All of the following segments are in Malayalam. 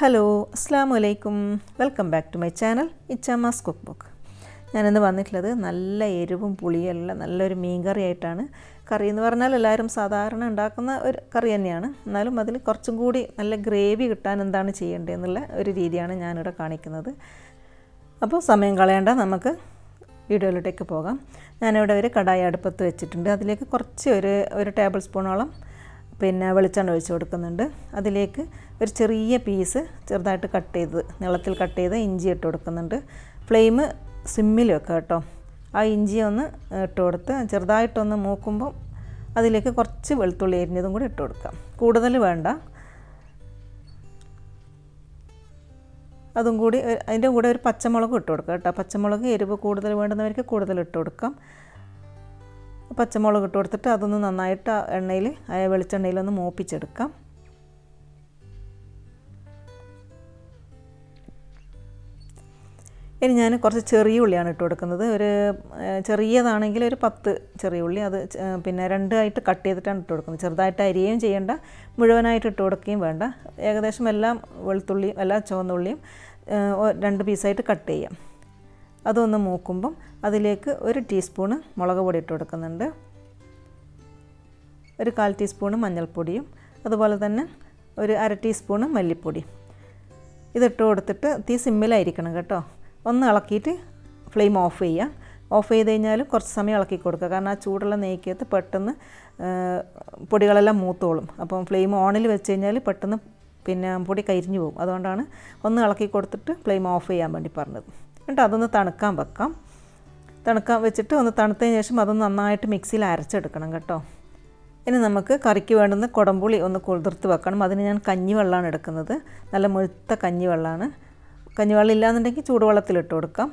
ഹലോ അസ്സാം വലൈക്കും welcome back to my channel ഇച്ചാമാസ് കുക്ക് ബുക്ക് ഞാനിന്ന് വന്നിട്ടുള്ളത് നല്ല എരിവും പുളിയുള്ള നല്ലൊരു മീൻ കറി ആയിട്ടാണ് കറി എന്ന് പറഞ്ഞാൽ എല്ലാവരും സാധാരണ ഉണ്ടാക്കുന്ന ഒരു കറി തന്നെയാണ് എന്നാലും അതിൽ കുറച്ചും കൂടി നല്ല ഗ്രേവി കിട്ടാൻ എന്താണ് ചെയ്യേണ്ടതെന്നുള്ള ഒരു രീതിയാണ് ഞാനിവിടെ കാണിക്കുന്നത് അപ്പോൾ സമയം കളയേണ്ട നമുക്ക് വീഡിയോയിലോട്ടേക്ക് പോകാം ഞാനിവിടെ ഒരു കടായി അടുപ്പത്ത് വെച്ചിട്ടുണ്ട് അതിലേക്ക് കുറച്ച് ഒരു ഒരു ടേബിൾ സ്പൂണോളം പിന്നെ വെളിച്ചെണ്ണ ഒഴിച്ച് കൊടുക്കുന്നുണ്ട് അതിലേക്ക് ഒരു ചെറിയ പീസ് ചെറുതായിട്ട് കട്ട് ചെയ്ത് നീളത്തിൽ കട്ട് ചെയ്ത് ഇഞ്ചി ഇട്ട് കൊടുക്കുന്നുണ്ട് ഫ്ലെയിം സിമ്മിൽ വെക്കുക കേട്ടോ ആ ഇഞ്ചി ഒന്ന് ഇട്ട് കൊടുത്ത് ചെറുതായിട്ടൊന്ന് മൂക്കുമ്പോൾ അതിലേക്ക് കുറച്ച് വെളുത്തുള്ളി അരിഞ്ഞതും കൂടി ഇട്ട് കൊടുക്കാം കൂടുതൽ വേണ്ട അതും കൂടി അതിൻ്റെ കൂടെ ഒരു പച്ചമുളക് ഇട്ട് കൊടുക്കുക കേട്ടോ പച്ചമുളക് എരിവ് കൂടുതൽ വേണ്ടുന്നവർക്ക് കൂടുതൽ ഇട്ട് കൊടുക്കാം പച്ചമുളക് ഇട്ട് കൊടുത്തിട്ട് അതൊന്ന് നന്നായിട്ട് ആ എണ്ണയിൽ ആ വെളിച്ചെണ്ണയിലൊന്ന് മൂപ്പിച്ചെടുക്കാം ഇനി ഞാൻ കുറച്ച് ചെറിയ ഉള്ളിയാണ് ഇട്ട് കൊടുക്കുന്നത് ഒരു ചെറിയതാണെങ്കിൽ ഒരു പത്ത് ചെറിയ ഉള്ളി അത് പിന്നെ രണ്ടായിട്ട് കട്ട് ചെയ്തിട്ടാണ് ഇട്ട് കൊടുക്കുന്നത് ചെറുതായിട്ട് അരിയുകയും ചെയ്യേണ്ട മുഴുവനായിട്ട് ഇട്ട് കൊടുക്കുകയും വേണ്ട ഏകദേശം എല്ലാം വെളുത്തുള്ളിയും എല്ലാ ചുവന്നുള്ളിയും രണ്ട് പീസായിട്ട് കട്ട് ചെയ്യാം അതൊന്ന് മൂക്കുമ്പം അതിലേക്ക് ഒരു ടീസ്പൂണ് മുളക് പൊടി ഇട്ട് കൊടുക്കുന്നുണ്ട് ഒരു കാൽ ടീസ്പൂണ് മഞ്ഞൾപ്പൊടിയും അതുപോലെ തന്നെ ഒരു അര ടീസ്പൂണ് മല്ലിപ്പൊടി ഇതിട്ട് കൊടുത്തിട്ട് തീ സിമ്മിലായിരിക്കണം കേട്ടോ ഒന്ന് ഇളക്കിയിട്ട് ഫ്ലെയിം ഓഫ് ചെയ്യുക ഓഫ് ചെയ്ത് കഴിഞ്ഞാൽ കുറച്ച് സമയം ഇളക്കി കൊടുക്കുക കാരണം ആ ചൂടുള്ള നെയ്ക്കകത്ത് പെട്ടെന്ന് പൊടികളെല്ലാം മൂത്തോളും അപ്പം ഫ്ലെയിം ഓണിൽ വെച്ച് കഴിഞ്ഞാൽ പെട്ടെന്ന് പിന്നെ പൊടി കരിഞ്ഞു പോകും അതുകൊണ്ടാണ് ഒന്ന് ഇളക്കി കൊടുത്തിട്ട് ഫ്ലെയിം ഓഫ് ചെയ്യാൻ വേണ്ടി പറഞ്ഞത് എന്നിട്ട് അതൊന്ന് തണുക്കാൻ വെക്കാം തണുക്കാൻ വെച്ചിട്ട് ഒന്ന് തണുത്തതിന് ശേഷം അതൊന്ന് നന്നായിട്ട് മിക്സിയിൽ അരച്ചെടുക്കണം കേട്ടോ ഇനി നമുക്ക് കറിക്ക് വേണ്ടുന്ന കുടംപുളി ഒന്ന് കുതിർത്ത് വെക്കണം അതിന് ഞാൻ കഞ്ഞിവെള്ളമാണ് എടുക്കുന്നത് നല്ല മുഴുത്ത കഞ്ഞിവെള്ളമാണ് കഞ്ഞിവെള്ളം ഇല്ലാന്നുണ്ടെങ്കിൽ ചൂടുവെള്ളത്തിലിട്ട് കൊടുക്കാം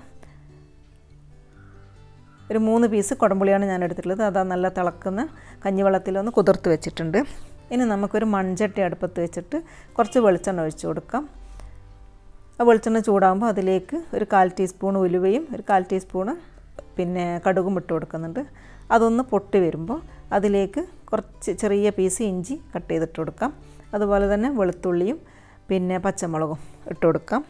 ഒരു മൂന്ന് പീസ് കുടംപുളിയാണ് ഞാൻ എടുത്തിട്ടുള്ളത് അത് നല്ല തിളക്കുന്ന കഞ്ഞിവെള്ളത്തിലൊന്ന് കുതിർത്ത് വെച്ചിട്ടുണ്ട് ഇനി നമുക്കൊരു മൺചട്ടി അടുപ്പത്ത് വെച്ചിട്ട് കുറച്ച് വെളിച്ചെണ്ണ ഒഴിച്ചു കൊടുക്കാം ആ വെളിച്ചെണ്ണ ചൂടാകുമ്പോൾ അതിലേക്ക് ഒരു കാൽ ടീസ്പൂൺ ഉലുവയും ഒരു കാൽ ടീസ്പൂണ് പിന്നെ കടുകും ഇട്ട് കൊടുക്കുന്നുണ്ട് അതൊന്ന് പൊട്ടി വരുമ്പോൾ അതിലേക്ക് കുറച്ച് ചെറിയ പീസ് ഇഞ്ചി കട്ട് ചെയ്തിട്ട് കൊടുക്കാം അതുപോലെ തന്നെ വെളുത്തുള്ളിയും പിന്നെ പച്ചമുളകും ഇട്ട് കൊടുക്കാം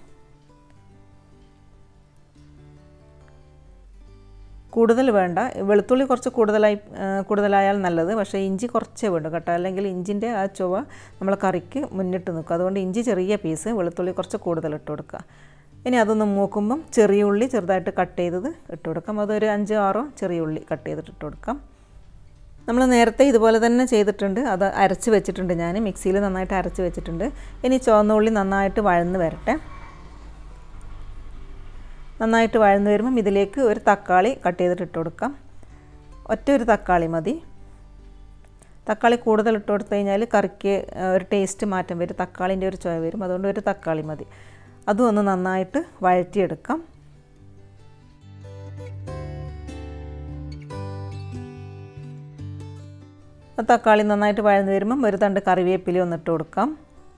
കൂടുതൽ വേണ്ട വെളുത്തുള്ളി കുറച്ച് കൂടുതലായി കൂടുതലായാൽ നല്ലത് പക്ഷേ ഇഞ്ചി കുറച്ചേ വേണ്ടു കേട്ടോ അല്ലെങ്കിൽ ഇഞ്ചിൻ്റെ ആ ചുവ നമ്മൾ കറിക്ക് മുന്നിട്ട് നിൽക്കും അതുകൊണ്ട് ഇഞ്ചി ചെറിയ പീസ് വെളുത്തുള്ളി കുറച്ച് കൂടുതൽ ഇട്ട് കൊടുക്കുക ഇനി അതൊന്ന് മൂക്കുമ്പം ചെറിയ ഉള്ളി ചെറുതായിട്ട് കട്ട് ചെയ്തത് ഇട്ട് കൊടുക്കാം അതൊരു അഞ്ചോ ആറോ ചെറിയ ഉള്ളി കട്ട് ചെയ്തിട്ട് ഇട്ട് കൊടുക്കാം നമ്മൾ നേരത്തെ ഇതുപോലെ തന്നെ ചെയ്തിട്ടുണ്ട് അത് അരച്ച് വെച്ചിട്ടുണ്ട് ഞാൻ മിക്സിയിൽ നന്നായിട്ട് അരച്ച് വെച്ചിട്ടുണ്ട് ഇനി ചുവന്ന ഉള്ളി നന്നായിട്ട് വഴന്ന് വരട്ടെ നന്നായിട്ട് വഴന്ന് വരുമ്പം ഇതിലേക്ക് ഒരു തക്കാളി കട്ട് ചെയ്തിട്ട് ഇട്ട് കൊടുക്കാം ഒറ്റ ഒരു തക്കാളി മതി തക്കാളി കൂടുതൽ ഇട്ട് കൊടുത്തു കഴിഞ്ഞാൽ കറിക്ക് ഒരു ടേസ്റ്റ് മാറ്റം വരും തക്കാളിൻ്റെ ഒരു ചുവ വരും അതുകൊണ്ട് ഒരു തക്കാളി മതി അതും ഒന്ന് നന്നായിട്ട് വഴറ്റിയെടുക്കാം തക്കാളി നന്നായിട്ട് വഴന്ന് വരുമ്പം ഒരു തണ്ട് കറിവേപ്പില ഒന്ന് ഇട്ട് കൊടുക്കാം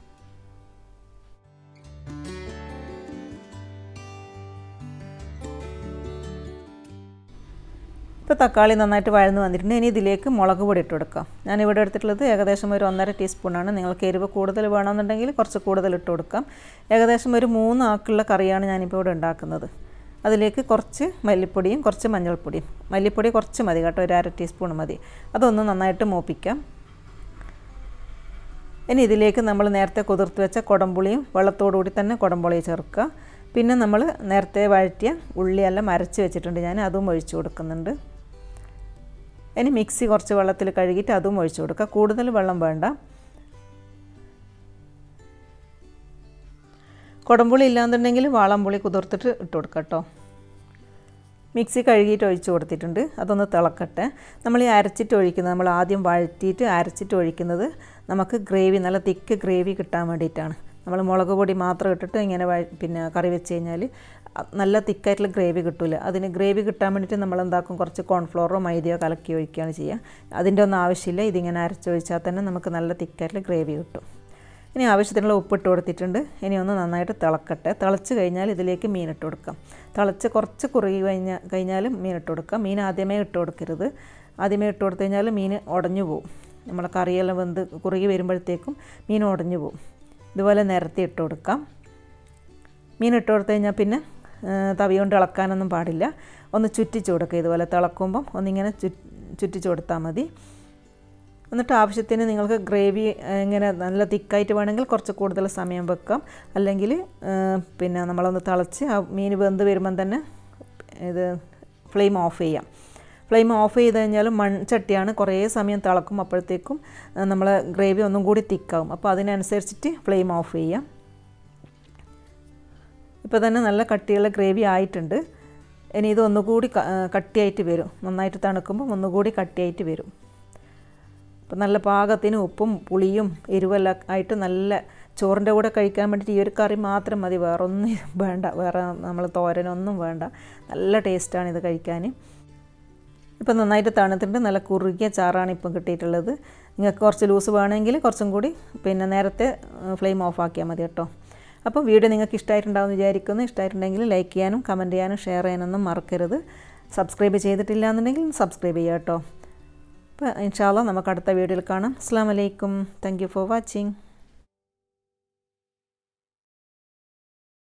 ഇപ്പോൾ തക്കാളി നന്നായിട്ട് വഴന്ന് വന്നിട്ടുണ്ട് ഇനി ഇതിലേക്ക് മുളക് പൊടി ഇട്ട് കൊടുക്കാം ഞാനിവിടെ എടുത്തിട്ടുള്ളത് ഏകദേശം ഒരു ഒന്നര ടീസ്പൂണാണ് നിങ്ങൾക്ക് എരിവ് കൂടുതൽ വേണമെന്നുണ്ടെങ്കിൽ കുറച്ച് കൂടുതൽ ഇട്ട് കൊടുക്കാം ഏകദേശം ഒരു മൂന്ന് ആക്കുള്ള കറിയാണ് ഞാനിപ്പോൾ ഇവിടെ ഉണ്ടാക്കുന്നത് അതിലേക്ക് കുറച്ച് മല്ലിപ്പൊടിയും കുറച്ച് മഞ്ഞൾപ്പൊടിയും മല്ലിപ്പൊടി കുറച്ച് മതി കേട്ടോ ഒരു അര ടീസ്പൂൺ മതി അതൊന്ന് നന്നായിട്ട് മൂപ്പിക്കാം ഇനി ഇതിലേക്ക് നമ്മൾ നേരത്തെ കുതിർത്ത് വെച്ച കുടംപുളിയും വെള്ളത്തോടുകൂടി തന്നെ കുടംപുളി ചേർക്കുക പിന്നെ നമ്മൾ നേരത്തെ വഴറ്റിയ ഉള്ളിയെല്ലാം അരച്ച് വെച്ചിട്ടുണ്ട് ഞാൻ അതും ഒഴിച്ചു കൊടുക്കുന്നുണ്ട് ഇനി മിക്സി കുറച്ച് വെള്ളത്തിൽ കഴുകിയിട്ട് അതും ഒഴിച്ചു കൊടുക്കുക കൂടുതൽ വെള്ളം വേണ്ട കുടംപുളി ഇല്ലാന്നുണ്ടെങ്കിൽ വാളംപുളി കുതിർത്തിട്ട് ഇട്ട് കൊടുക്കുക കേട്ടോ മിക്സി കഴുകിയിട്ട് ഒഴിച്ച് കൊടുത്തിട്ടുണ്ട് അതൊന്ന് തിളക്കട്ടെ നമ്മൾ ഈ അരച്ചിട്ട് ഒഴിക്കുന്നത് നമ്മൾ ആദ്യം വഴറ്റിയിട്ട് അരച്ചിട്ട് ഒഴിക്കുന്നത് നമുക്ക് ഗ്രേവി നല്ല തിക്ക് ഗ്രേവി കിട്ടാൻ വേണ്ടിയിട്ടാണ് നമ്മൾ മുളക് പൊടി മാത്രം ഇട്ടിട്ട് ഇങ്ങനെ പിന്നെ കറി വെച്ച് കഴിഞ്ഞാൽ നല്ല തിക്കായിട്ടുള്ള ഗ്രേവി കിട്ടില്ല അതിന് ഗ്രേവി കിട്ടാൻ വേണ്ടിയിട്ട് നമ്മൾ എന്താക്കും കുറച്ച് കോൺഫ്ലോറോ മൈദയോ കലക്കി ഒഴിക്കുകയാണ് ചെയ്യുക അതിൻ്റെ ഒന്നും ആവശ്യമില്ല ഇതിങ്ങനെ അരച്ചൊഴിച്ചാൽ തന്നെ നമുക്ക് നല്ല തിക്കായിട്ടുള്ള ഗ്രേവി കിട്ടും ഇനി ആവശ്യത്തിനുള്ള ഉപ്പിട്ട് കൊടുത്തിട്ടുണ്ട് ഇനി ഒന്ന് നന്നായിട്ട് തിളക്കട്ടെ തിളച്ച് കഴിഞ്ഞാൽ ഇതിലേക്ക് മീൻ ഇട്ട് കൊടുക്കാം തിളച്ച് കുറച്ച് കുറുകി കഴിഞ്ഞാൽ കഴിഞ്ഞാൽ മീൻ ഇട്ട് കൊടുക്കാം മീൻ ആദ്യമേ ഇട്ട് കൊടുക്കരുത് ആദ്യമേ ഇട്ട് കൊടുത്തു കഴിഞ്ഞാൽ മീൻ ഉടഞ്ഞു പോകും നമ്മളെ കറിയെല്ലാം വെന്ത് കുറുകി വരുമ്പോഴത്തേക്കും മീൻ ഉടഞ്ഞു പോകും ഇതുപോലെ നിരത്തി ഇട്ട് കൊടുക്കാം മീൻ ഇട്ട് കൊടുത്തു കഴിഞ്ഞാൽ പിന്നെ തവി കൊണ്ട് ഇളക്കാനൊന്നും പാടില്ല ഒന്ന് ചുറ്റിച്ച് കൊടുക്കുക ഇതുപോലെ തിളക്കുമ്പം ഒന്നിങ്ങനെ ചു ചുറ്റിച്ച് കൊടുത്താൽ മതി എന്നിട്ട് ആവശ്യത്തിന് നിങ്ങൾക്ക് ഗ്രേവി ഇങ്ങനെ നല്ല തിക്കായിട്ട് വേണമെങ്കിൽ കുറച്ച് കൂടുതൽ സമയം വെക്കാം അല്ലെങ്കിൽ പിന്നെ നമ്മളൊന്ന് തിളച്ച് ആ മീൻ വെന്ത് വരുമ്പം തന്നെ ഇത് ഫ്ലെയിം ഓഫ് ചെയ്യാം ഫ്ലെയിം ഓഫ് ചെയ്ത് കഴിഞ്ഞാൽ മൺചട്ടിയാണ് കുറേ സമയം തിളക്കും അപ്പോഴത്തേക്കും നമ്മൾ ഗ്രേവി ഒന്നും കൂടി തിക്കാവും അപ്പോൾ അതിനനുസരിച്ചിട്ട് ഫ്ലെയിം ഓഫ് ചെയ്യാം ഇപ്പോൾ തന്നെ നല്ല കട്ടിയുള്ള ഗ്രേവി ആയിട്ടുണ്ട് ഇനി ഇത് ഒന്നുകൂടി കട്ടിയായിട്ട് വരും നന്നായിട്ട് തണുക്കുമ്പോൾ ഒന്നുകൂടി കട്ടിയായിട്ട് വരും അപ്പോൾ നല്ല പാകത്തിന് ഉപ്പും പുളിയും എരിവെല്ലാം ആയിട്ട് നല്ല ചോറിൻ്റെ കൂടെ കഴിക്കാൻ വേണ്ടിയിട്ട് ഈ ഒരു കറി മാത്രം മതി വേറെ ഒന്നും വേണ്ട വേറെ നമ്മൾ തോരനൊന്നും വേണ്ട നല്ല ടേസ്റ്റാണ് ഇത് കഴിക്കാൻ ഇപ്പം നന്നായിട്ട് തണുത്തിട്ട് നല്ല കുറുകിയ ചാറാണ് ഇപ്പം കിട്ടിയിട്ടുള്ളത് നിങ്ങൾക്ക് കുറച്ച് ലൂസ് വേണമെങ്കിൽ കുറച്ചും കൂടി പിന്നെ നേരത്തെ ഫ്ലെയിം ഓഫ് ആക്കിയാൽ മതി കേട്ടോ അപ്പോൾ വീഡിയോ നിങ്ങൾക്ക് ഇഷ്ടമായിട്ടുണ്ടാവുമെന്ന് വിചാരിക്കുന്നു ഇഷ്ടമായിട്ടുണ്ടെങ്കിൽ ലൈക്ക് ചെയ്യാനും കമൻറ്റ് ചെയ്യാനും ഷെയർ ചെയ്യാനൊന്നും മറക്കരുത് സബ്സ്ക്രൈബ് ചെയ്തിട്ടില്ല എന്നുണ്ടെങ്കിൽ സബ്സ്ക്രൈബ് ചെയ്യുക കേട്ടോ അപ്പോൾ ഇൻഷാല്ല നമുക്ക് അടുത്ത വീഡിയോയിൽ കാണാം അസ്സാം വലൈക്കും താങ്ക് യു ഫോർ വാച്ചിങ്